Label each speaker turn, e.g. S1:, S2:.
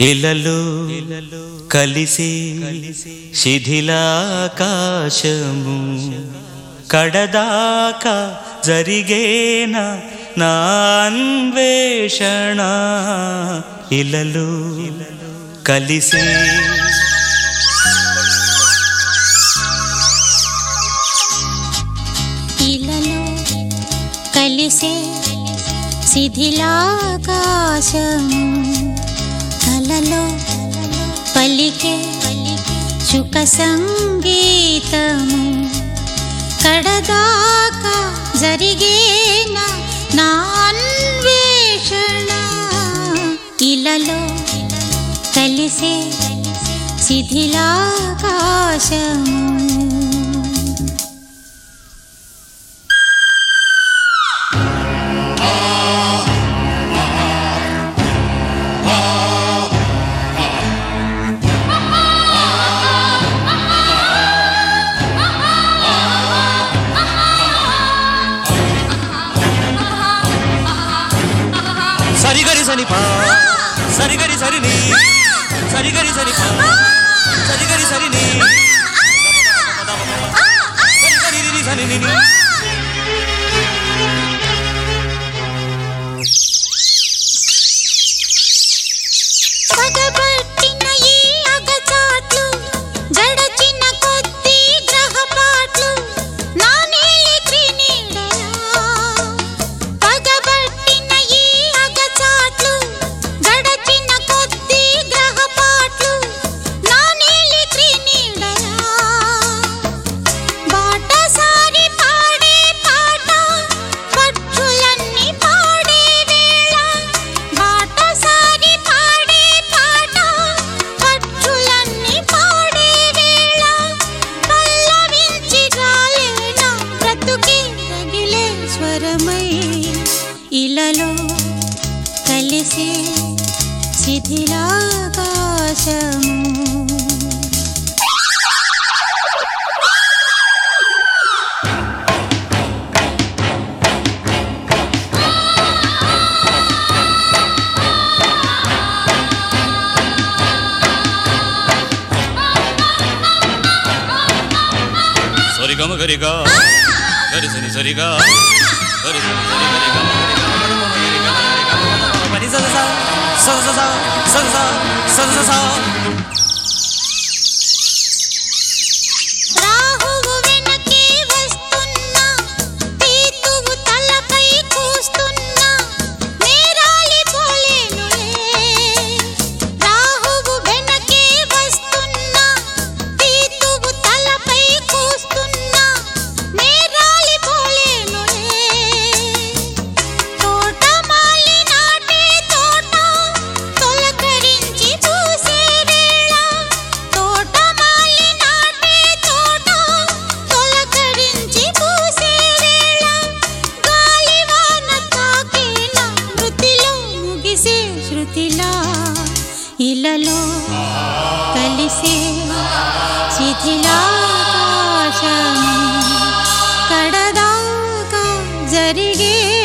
S1: ఇలలు కలిసి శిథిలాకాశము కడదాకా జరిగేన నా అన్వేషణ ఇలలు కలిసి
S2: ఇలలో కలిసే శిథిలాకాశం కలలో పలికే సుఖ సంగీతము కడదాకా జరిగేన నా అన్వేషణ ఇలలో కలిసే శిథిలాకాశము
S1: సరిగరి సని పా సరిగరి సరిని సరిగరి సని పా సరిగరి సరిని సరిగరి రిరి సని నిని.
S2: పగబట్టిన ఈ అగచాట్లు గడచిన కొద్ది గ్రహపాట్లు నా నీలి క్రినీడలా పగబట్టిన ఈ అగచాట్లు గడచిన కొద్ది గ్రహపాట్లు నా నీలి క్రినీడలా బాటసారి పాడే పాట పక్షులన్నీ పాడే వేళ బాటసారి పాడే పాట పక్షులన్నీ పాడే వేళ పల్లవించి రాలేనా బ్రతుకే రగిలే స్వరమై ఇలలో కలిసే శిథిలాకాశము
S1: సరిగమ గరిగా గరి సని సరిగా గరి సని సరి గరిగా పని సద స సద స సద స సద స
S2: రాహువు వెనకే వస్తున్నా పీతువు తలపై కూస్తున్నా నేరాలి పోలేనులే రాహువు వెనకే వస్తున్నా పీతువు తలపై కూస్తున్నా నేరాలి పోలేనులే తోటమాలి నాటే తోట తొలకరించి పూసే వేళ తోటమాలి నాటే తోట తొలకరించి పూసే వేళ గాలివాన తాకేన మృతిలో ముగిసే శృతిలా ఇలలో కలిసే శిథిలాకాశం కడదాకా జరిగే